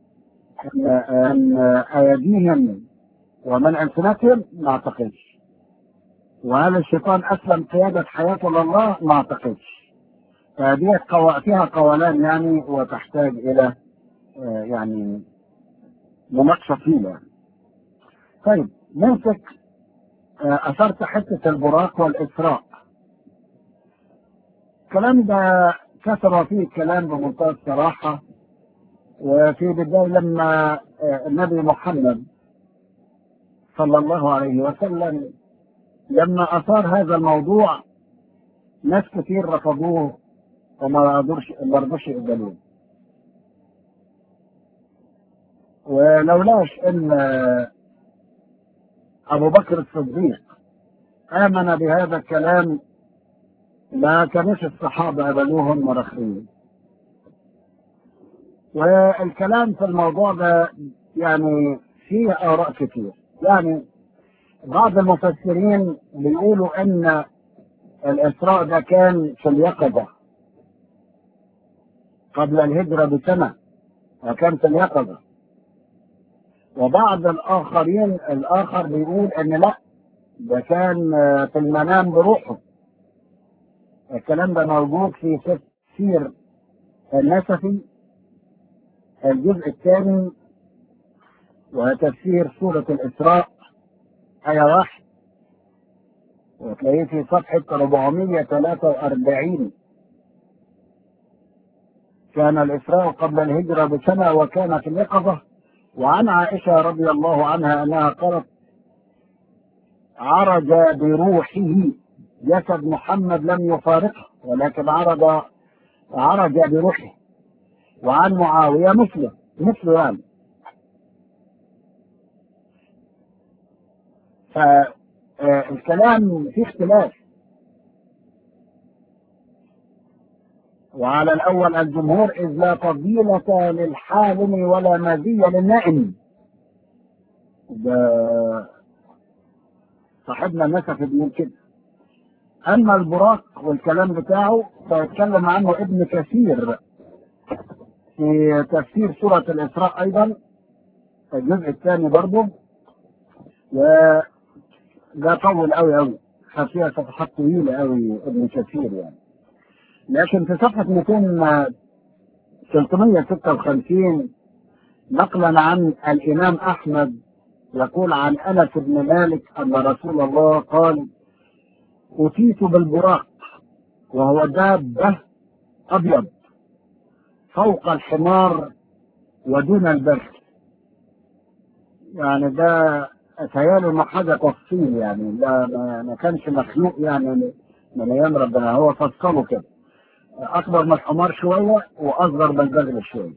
من أيديهم ومن ألسنتهم ما أعتقدش وهل الشيطان أسلم قيادة حياته لله ما أعتقدش فدي قو... فيها قولان يعني وتحتاج إلى آه، يعني مناقشة طويلة يعني. طيب نمسك آه، أثرت حتة البراق والإسراء الكلام ده كثر فيه الكلام بمنتهى الصراحة وفي بداية لما آه، النبي محمد صلى الله عليه وسلم لما أثار هذا الموضوع ناس كتير رفضوه وما رضوش ما رضوش يقبلوه ولولاش ان آه، ابو بكر الصديق امن بهذا الكلام ما كانوش الصحابه قبلوهم مرخين والكلام في الموضوع ده يعني فيه اراء كتير يعني بعض المفسرين بيقولوا ان الاسراء ده كان في اليقظه قبل الهجره بسنه وكان في اليقظه وبعض الاخرين الاخر بيقول ان لا ده كان آه، في المنام بروحه الكلام ده موجود في تفسير النسفي الجزء الثاني وتفسير سورة الإسراء آية واحد وتلاقيه في صفحة 443 كان الإسراء قبل الهجرة بسنة وكان في اليقظة وعن عائشة رضي الله عنها أنها قالت عرج بروحه جسد محمد لم يفارقه ولكن عرج عرج بروحه وعن معاوية مثله مثله يعني فالكلام فيه اختلاف وعلى الأول الجمهور إذ لا فضيلة للحالم ولا مزية للنائم ده صاحبنا النسف بيقول كده أما البراق والكلام بتاعه فيتكلم عنه ابن كثير في تفسير سورة الإسراء أيضا الجزء الثاني برضه وده طول قوي قوي خد فيها صفحات طويلة قوي ابن كثير يعني لكن في صفحة 200 356 نقلا عن الإمام أحمد يقول عن أنس بن مالك أن رسول الله قال أتيت بالبراق وهو دابة أبيض فوق الحمار ودون البر يعني ده خيال ما حاجة تفصيل يعني ده ما ما كانش مخلوق يعني من أيام ربنا هو فصله كده أكبر من الحمار شوية وأصغر من البغل شوية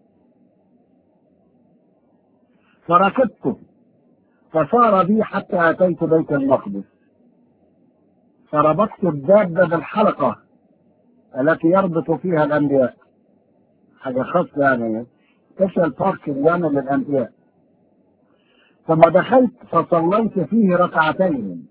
فركبته فسار بي حتى أتيت بيت المقدس فربطت الدابة بالحلقة التي يربط فيها الأنبياء حاجة خاصة يعني سبيشال بارك يعني للأنبياء ثم دخلت فصليت فيه ركعتين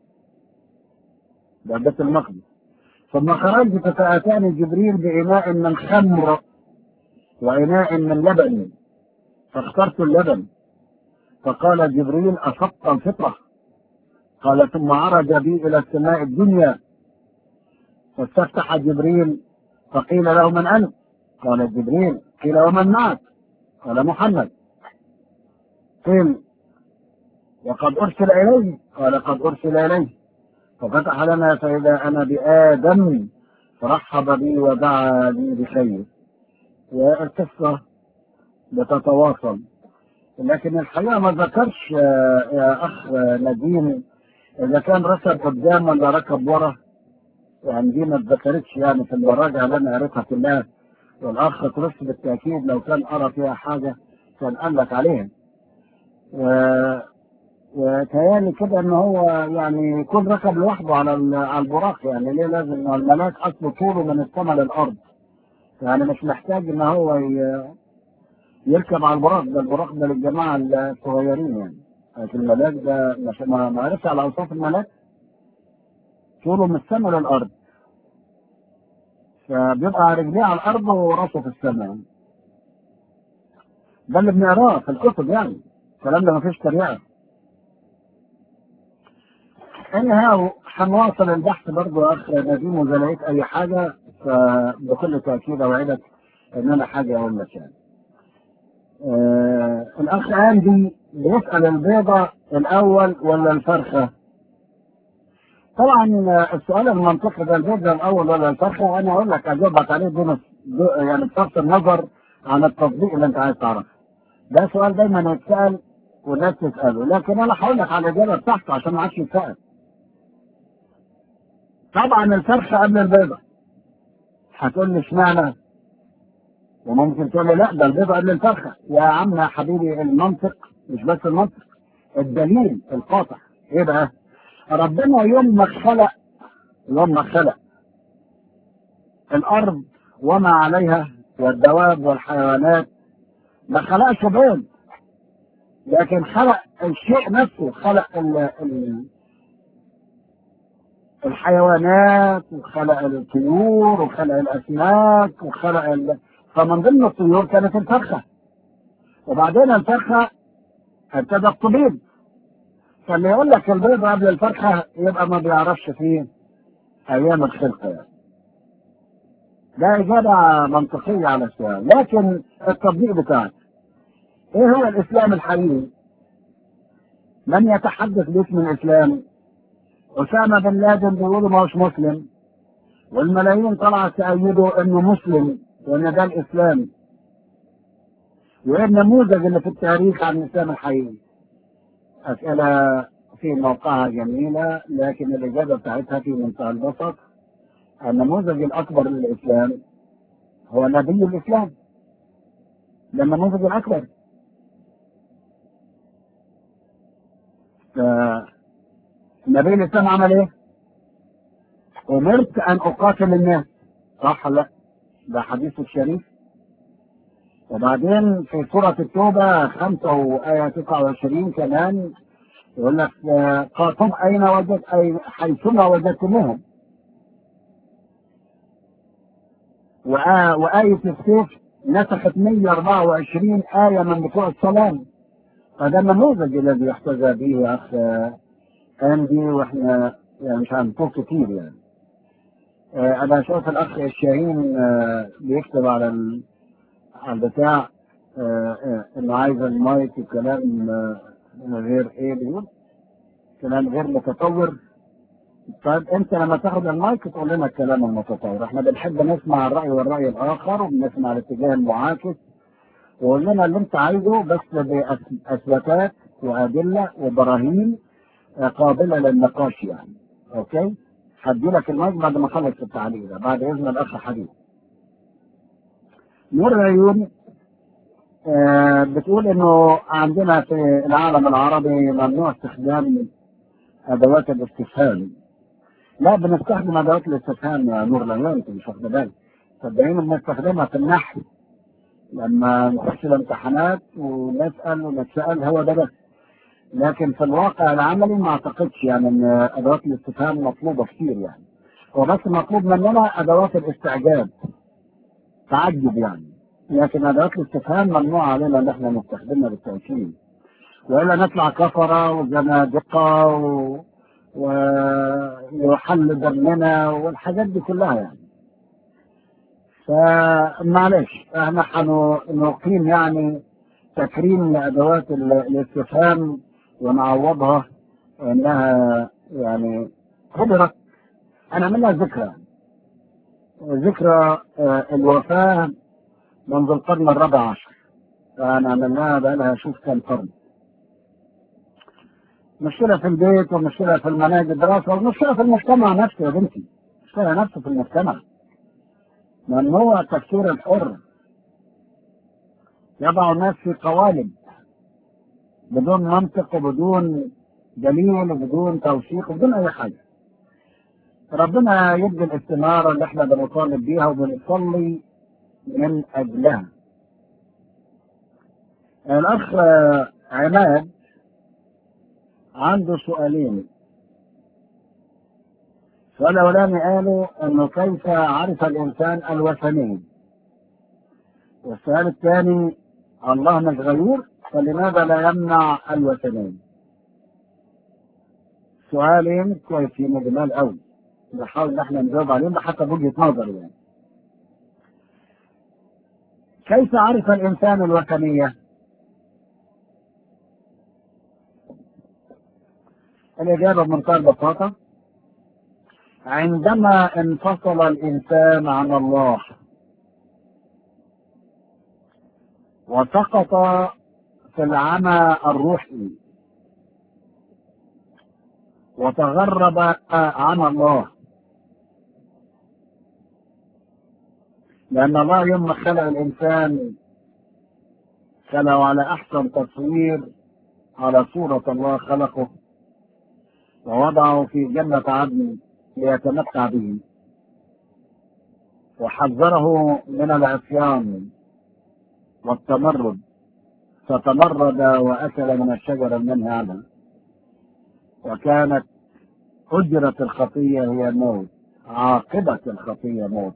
ده بيت المقدس ثم خرجت فأتاني جبريل بإناء من خمر وإناء من لبن فاخترت اللبن فقال جبريل أصبت الفطرة قال ثم عرج بي إلى السماء الدنيا فاستفتح جبريل فقيل له من أنت قال جبريل قيل ومن معك قال محمد قيل وقد أرسل إليه قال قد أرسل إليه ففتح لنا فإذا أنا بآدم فرحب بي ودعا لي بخير والقصة بتتواصل لكن الحقيقة ما ذكرش يا أخ نديم إذا كان ركب قدام ولا ركب ورا يعني دي ما اتذكرتش يعني في المراجع اللي أنا قريتها كلها والأخ ترس بالتأكيد لو كان قرا فيها حاجة كان قال لك عليها و... وتهيألي كده ان هو يعني يكون ركب لوحده على ال- على البراق يعني ليه لازم الملاك اصله طوله من السماء للارض يعني مش محتاج ان هو ي... يركب على البراق ده البراق ده للجماعة الصغيرين يعني لكن الملاك ده مش ما ما عرفش على أوصاف الملاك طوله من السماء للأرض فبيبقى رجليه على الأرض وراسه في السماء ده اللي بنقراه في الكتب يعني الكلام ده مفيش تريقة انها هنواصل البحث برضه يا اخ نديم واذا لقيت اي حاجه فبكل تاكيد اوعدك ان انا حاجه اقول لك يعني. آه الاخ اندي بيسال البيضه الاول ولا الفرخه؟ طبعا السؤال المنطقي ده البيضه الاول ولا الفرخه انا اقول لك اجاوبك عليه دون يعني بصرف النظر عن التطبيق اللي انت عايز تعرفه. ده سؤال دايما يتسال والناس تساله لكن انا هقول لك على الاجابه بتاعته عشان ما عادش يتسال. طبعا الفرخه قبل البيضه. هتقول لي اشمعنى؟ وممكن تقول لي لا ده البيضه قبل الفرخه. يا عم يا حبيبي المنطق مش بس المنطق الدليل القاطع ايه بقى؟ ربنا يوم ما خلق يوم ما خلق الارض وما عليها والدواب والحيوانات ما خلقش بيض لكن خلق الشيء نفسه خلق ال ال الحيوانات وخلق الطيور وخلق الاسماك وخلق ال... فمن ضمن الطيور كانت الفرخه وبعدين الفرخه ابتدت تبيض فاللي يقول لك البيض قبل الفرخه يبقى ما بيعرفش فيه ايام الخلقه يعني. ده اجابه منطقيه على السؤال لكن التطبيق بتاعك ايه هو الاسلام الحقيقي؟ من يتحدث باسم الاسلام؟ اسامه بن لادن بيقولوا ما هوش مسلم والملايين طلعت تأيده انه مسلم وان ده الاسلام وايه النموذج اللي في التاريخ عن الاسلام الحقيقي؟ اسئله في موقعها جميله لكن الاجابه بتاعتها في منتهى البسط النموذج الاكبر للاسلام هو نبي الاسلام ده النموذج الاكبر نبي الاسلام عمل ايه؟ امرت ان اقاتل الناس صح لا؟ ده حديث الشريف وبعدين في سورة التوبة خمسة وآية 29 كمان يقول لك قاتم أين وجد أي حيثما وجدتموهم وآية السيف نسخت 124 آية من بتوع السلام فده النموذج الذي يحتذى به يا أخ أندي وإحنا يعني مش هنطول كتير يعني أنا شايف الأخ الشاهين بيكتب على ال... على البتاع إنه عايز المايك وكلام غير إيه بيقول كلام غير متطور طيب انت لما تاخد المايك تقول لنا الكلام المتطور احنا بنحب نسمع الراي والراي الاخر وبنسمع الاتجاه المعاكس وقول لنا اللي انت عايزه بس باثباتات وادله وبراهين قابله للنقاش يعني اوكي هدي لك المايك بعد ما اخلص التعليق ده بعد اذن الاخ حبيب نور العيون آه بتقول انه عندنا في العالم العربي ممنوع استخدام ادوات الاستفهام لا بنستخدم ادوات الاستفهام يا نور العيون انت مش واخد بالك صدقيني بنستخدمها في النحو لما نخش الامتحانات ونسال ونتسال هو ده بس لكن في الواقع العملي ما اعتقدش يعني ان ادوات الاستفهام مطلوبه كتير يعني هو بس مطلوب مننا ادوات الاستعجاب تعجب يعني لكن ادوات الاستفهام ممنوع علينا ان احنا نستخدمها بالتاكيد والا نطلع كفره وزنادقه و... ويحل دمنا والحاجات دي كلها يعني فمعلش احنا هنقيم يعني تكريم لادوات الاستفهام ونعوضها انها يعني قدرت هنعمل لها ذكرى ذكرى الوفاه منذ القرن الرابع عشر فنعملناها بقى لها شوف كم قرن مشكلة في البيت ومشكلة في المناهج الدراسة ومشكلة في المجتمع نفسه يا بنتي مشكلة نفسه في المجتمع ممنوع التفكير الحر يضع الناس في قوالب بدون منطق وبدون دليل وبدون توثيق وبدون اي حاجه ربنا يدي الاستناره اللي احنا بنطالب بيها وبنصلي من اجلها الأخ آه، عماد عنده سؤالين السؤال الأولاني قالوا إنه كيف عرف الإنسان الوثنية والسؤال الثاني الله مش غيور فلماذا لا يمنع الوثنية سؤالين كويسين وجمال قوي نحاول ان احنا نجاوب عليهم حتى بوجهة نظري يعني كيف عرف الإنسان الوثنية؟ الإجابة بمنتهى البساطة عندما انفصل الإنسان عن الله وسقط في العمى الروحي وتغرب عن الله لأن الله يوم ما خلق الإنسان خلقه على أحسن تصوير على صورة الله خلقه ووضعه في جنة عدن ليتمتع به وحذره من العصيان والتمرد فتمرد وأكل من الشجرة المنهي عنها وكانت أجرة الخطية هي الموت عاقبة الخطية موت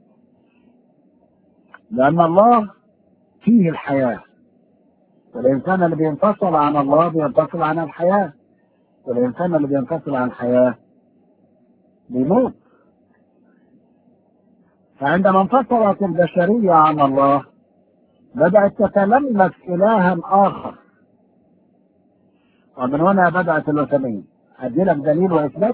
لأن الله فيه الحياة والإنسان اللي بينفصل عن الله بينفصل عن الحياة والإنسان اللي بينفصل عن الحياة بيموت فعندما انفصلت البشرية عن الله بدأت تتلمس إلها آخر ومن هنا بدأت الوثنية أدي لك دليل وإثبات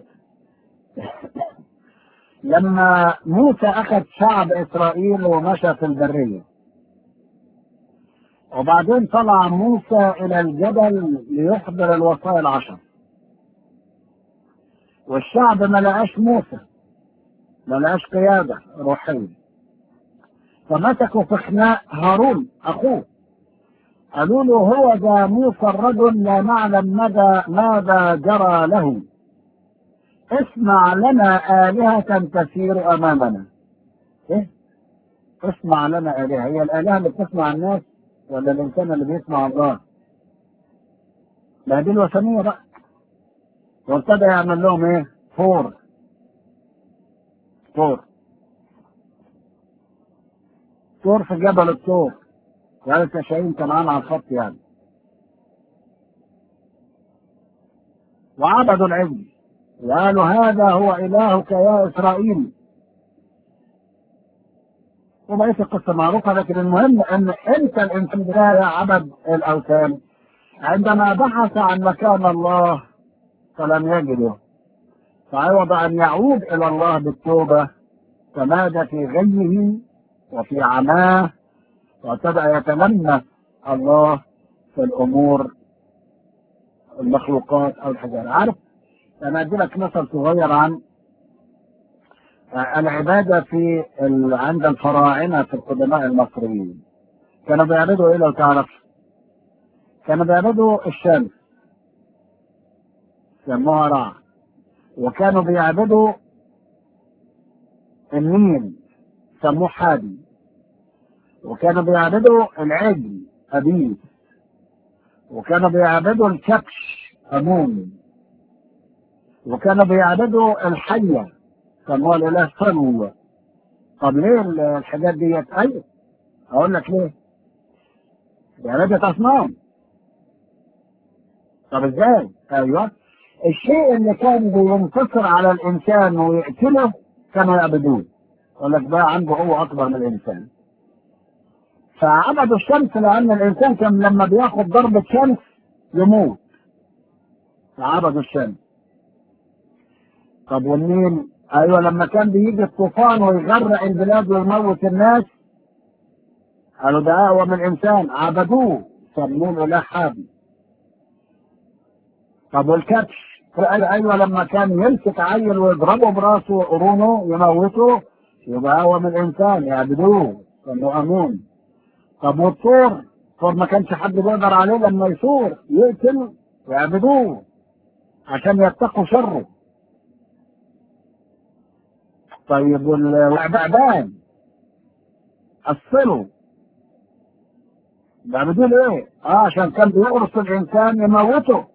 لما موسى أخذ شعب إسرائيل ومشى في البرية وبعدين طلع موسى إلى الجبل ليحضر الوصايا العشر والشعب ما لقاش موسى ما لقاش قيادة روحية فمسكوا في خناق هارون أخوه قالوا له هو ذا موسى الرجل لا نعلم مدى ماذا جرى له اسمع لنا آلهة تسير أمامنا إيه؟ اسمع لنا آلهة هي الآلهة اللي بتسمع الناس ولا الإنسان اللي بيسمع الله لا دي الوثنية بقى وابتدى يعمل لهم إيه فور فور فور في جبل الطور يعني تشاهين كان معانا على الخط يعني وعبدوا العجل وقالوا هذا هو إلهك يا إسرائيل وبقيت القصة معروفة لكن المهم أن أنت الإنسان بداية عبد الأوثان عندما بحث عن مكان الله فلم يجده فعوض أن يعود إلى الله بالتوبة تمادى في غيه وفي عماه وابتدأ يتلمس الله في الأمور المخلوقات أو الحجارة عارف أنا أدي لك مثل صغير عن العبادة في ال... عند الفراعنة في القدماء المصريين كانوا بيعبدوا إيه لو تعرف كانوا بيعبدوا الشمس سموها رع وكانوا بيعبدوا النيل سموه حادي وكانوا بيعبدوا العجل أبيس وكانوا بيعبدوا الكبش أمون وكانوا بيعبدوا الحية سموها الإله صلو طب ليه الحاجات ديت أيوة أقول لك ليه دي عبادة أصنام طب إزاي؟ أيوه الشيء اللي كان بينتصر على الإنسان ويقتله كانوا يعبدوه يقول لك ده عنده قوة أكبر من الإنسان فعبدوا الشمس لأن الإنسان كان لما بياخد ضربة شمس يموت فعبدوا الشمس طب والنيل ايوه لما كان بيجي الطوفان ويغرق البلاد ويموت الناس قالوا ده اقوى من الانسان عبدوه سموه اله حابي طب والكبش قال ايوه لما كان يمسك عيل ويضربه براسه قرونه يموته يبقى اقوى من الانسان يعبدوه سموه امون طب والطور طور ما كانش حد بيقدر عليه لما يثور يقتل يعبدوه عشان يتقوا شره طيب والبعبان الصلو بيعبدوه ليه؟ اه عشان كان بيقرص الانسان يموته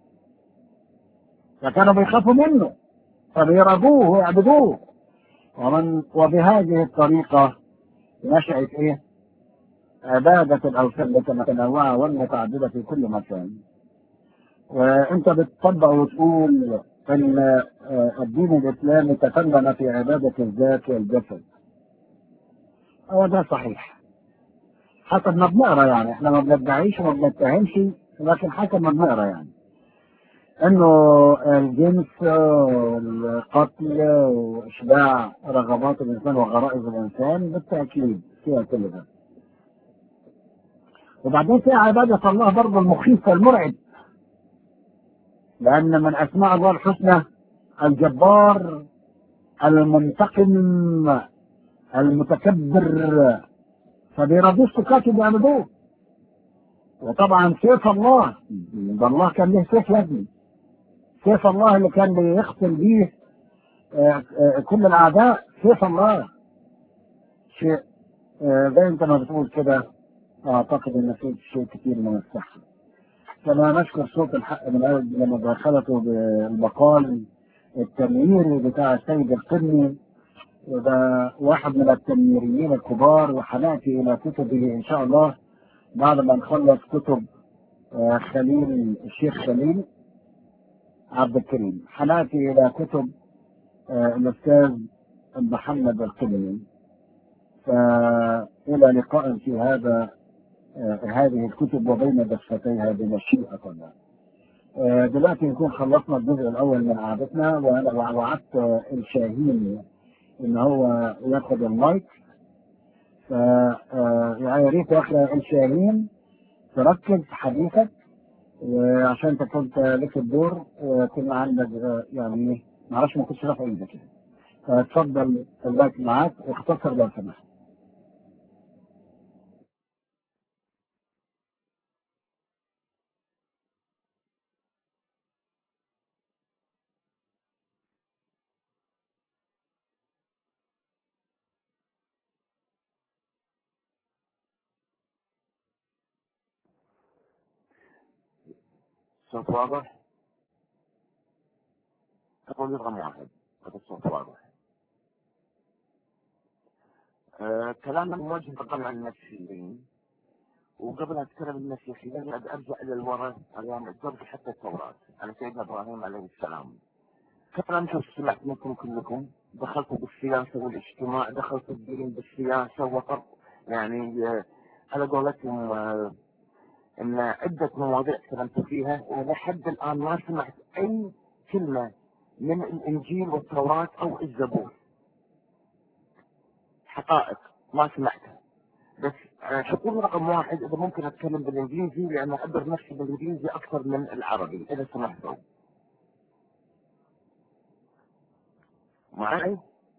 فكانوا بيخافوا منه فبيرضوه ويعبدوه ومن وبهذه الطريقة نشأت ايه؟ عبادة الأوثان المتنوعة والمتعددة في كل مكان. وأنت بتطبق وتقول أن آه، الدين الإسلامي تفنن في عبادة الذات والجسد. هو ده صحيح. حسب ما بنقرا يعني احنا ما بندعيش وما بنتهمش لكن حسب ما بنقرا يعني. انه الجنس والقتل واشباع رغبات الانسان وغرائز الانسان بالتاكيد فيها كل ده. وبعدين في عبادة الله برضه المخيف والمرعب لأن من أسماء الله الحسنى الجبار المنتقم المتكبر فبيرضوش سكاته بيعبدوه وطبعا سيف الله ده الله كان له سيف يا ابني سيف الله اللي كان بيقتل بيه آه، آه، كل الأعداء سيف الله شيء آه، زي انت ما بتقول كده اعتقد ان في شيء كتير من الصحة كما نشكر صوت الحق من اول لما دخلته بالمقال التنويري بتاع السيد القرني وده واحد من التنويريين الكبار وحنأتي الى كتبه ان شاء الله بعد ما نخلص كتب آه، خليل الشيخ خليل عبد الكريم حنأتي الى كتب آه، الاستاذ محمد القرني فإلى لقاء في هذا آه، هذه الكتب وبين دفتيها بمشيئة الله. آه، دلوقتي نكون خلصنا الجزء الأول من قعدتنا وأنا وعدت آه، الشاهين إن هو ياخد المايك ف آه، يا ريت يا أخي الشاهين تركز في حديثك وعشان انت كنت لك الدور وكنا عندك آه، يعني معرفش ما كنتش رافع ايدك يعني. فاتفضل المايك معاك واختصر لو سمحت. الصوت واضح؟ أقول رقم واحد هذا الصوت واضح آه كلام الموجه طبعا عن المسيحيين وقبل أتكلم عن المسيحيين أريد أرجع إلى الوراء أيام الزوج حتى التوراة على سيدنا إبراهيم عليه السلام كثر أنتم سمعت منكم كلكم دخلتوا بالسياسة والاجتماع دخلتوا الدين بالسياسة وطب يعني آه، على قولتهم آه، ان عدة مواضيع تكلمت فيها ولحد الان ما سمعت اي كلمة من الانجيل والتوراة او الزبور حقائق ما سمعتها بس آه، حطوني رقم واحد اذا ممكن اتكلم بالانجليزي لان اعبر نفسي بالانجليزي اكثر من العربي اذا سمحتوا معي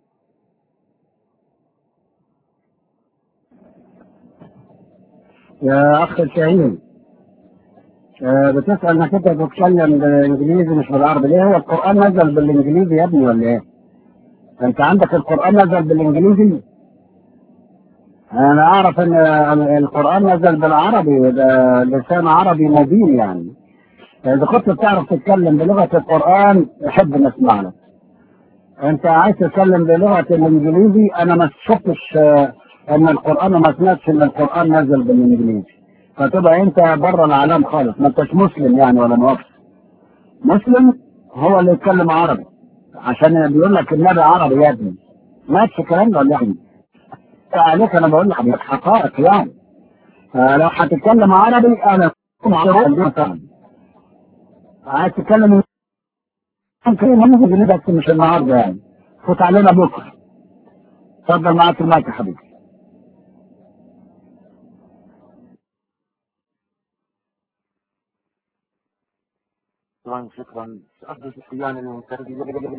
يا أخ الشاهين آه، بتسأل انك انت بتتكلم بالانجليزي مش بالعربي ليه هو القرآن نزل بالانجليزي يا ابني ولا ايه؟ انت عندك القرآن نزل بالانجليزي؟ انا اعرف ان القرآن نزل بالعربي وده لسان عربي مبين يعني اذا كنت بتعرف تتكلم بلغة القرآن احب نسمع لك انت عايز تتكلم بلغة الانجليزي انا ما شفتش آه، ان القرآن ما سمعتش ان القرآن نزل بالانجليزي فتبقى انت بره العالم خالص ما انتش مسلم يعني ولا مؤاخذة مسلم هو اللي يتكلم عربي عشان بيقول لك النبي عربي يا ابني ماشي الكلام ده ولا ايه؟ عليك انا بقول لك حقائق يعني آه، لو هتتكلم عربي انا معروف عايز تتكلم ممكن ممكن بس مش النهارده يعني فوت علينا بكره اتفضل معاك المايك يا حبيبي شكرا شكرا أرجو الصيانة المنترجة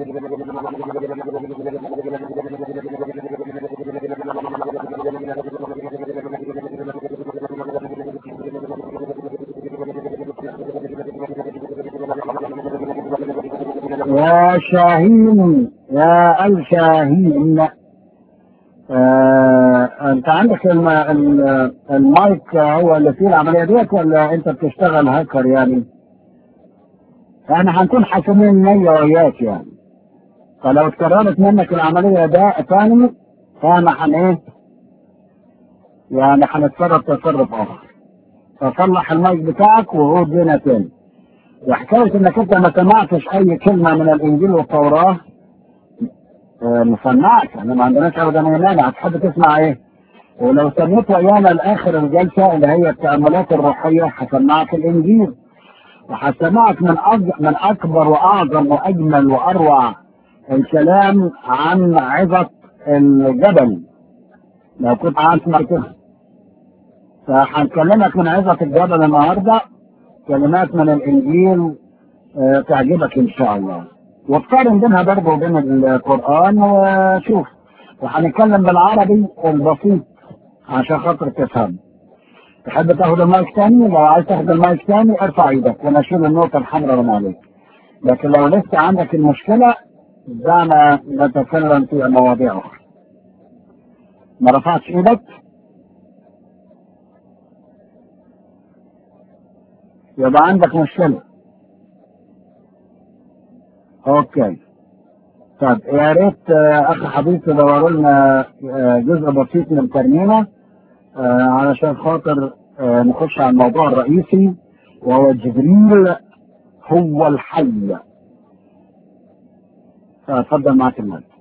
يا شاهين يا الشاهين آه انت عندك الم... ال- المايك هو اللي فيه العمليه ديت ولا انت بتشتغل هاكر يعني؟ يعني هنكون حاكمين نية وياك يعني فلو اتكررت منك العمليه ده تاني فانا هن ايه؟ يعني هنتصرف تصرف اخر فصلح المايك بتاعك وعود لنا تاني وحكايه انك انت ما سمعتش اي كلمه من الانجيل والتوراه آه، نسمعك احنا ما عندناش ابدا مانع هتحب تسمع ايه؟ ولو سميت ويانا لاخر الجلسه اللي هي التاملات الروحيه هسمعك الانجيل وهسمعك من أج... من اكبر واعظم واجمل واروع الكلام عن عظه الجبل لو كنت عارف ما كده فهنكلمك من عظه الجبل النهارده كلمات من الانجيل آه، تعجبك ان شاء الله وتقارن بينها برضه وبين القران وشوف وهنتكلم بالعربي البسيط عشان خاطر تفهم تحب تاخد المايك تاني لو عايز تاخد المايك تاني ارفع ايدك وانا اشيل النقطه الحمراء من عليك لكن لو لسه عندك المشكله دعنا نتكلم في مواضيع اخرى ما رفعتش ايدك يبقى عندك مشكله اوكي طب يا ريت آه، اخ حبيب تدوروا لنا آه، جزء بسيط من ترميمه آه، علشان خاطر آه، نخش على الموضوع الرئيسي وهو جبريل هو الحي اتفضل معاك المايك